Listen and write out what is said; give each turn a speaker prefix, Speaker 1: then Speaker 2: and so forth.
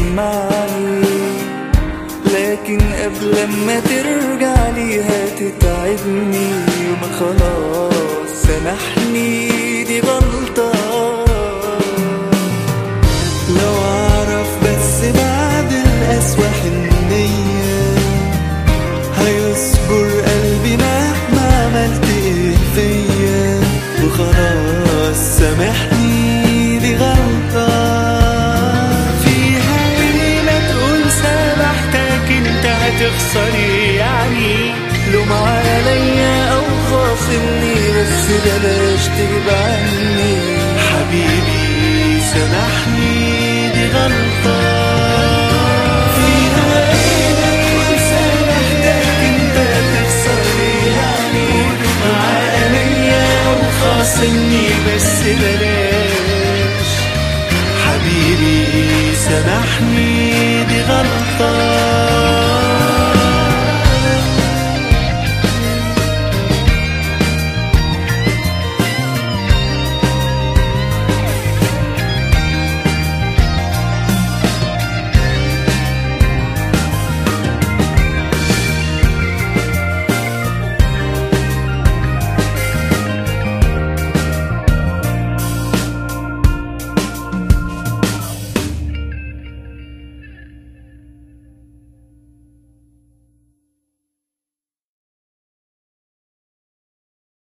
Speaker 1: تسمعني لكن قبل ما ترجع لي هتتعبني وما خلاص سامحني دي غلطة لو اعرف بس بعد القسوة حنية هيصبر قلبي مهما عملت ايه فيا وخلاص سامحني دي غلطة فيها ايه لا تقول سامحتك انت هتخسر ايه يعني لوم عليا او خاصمني بس بلاش تجيب عني حبيبي سامحني دي غلطة فيها ايه لا تقول سامحتك انت هتخسر ايه يعني لوم عليا او خاصمني بس بلاش حبيبي سامحني دي غلطة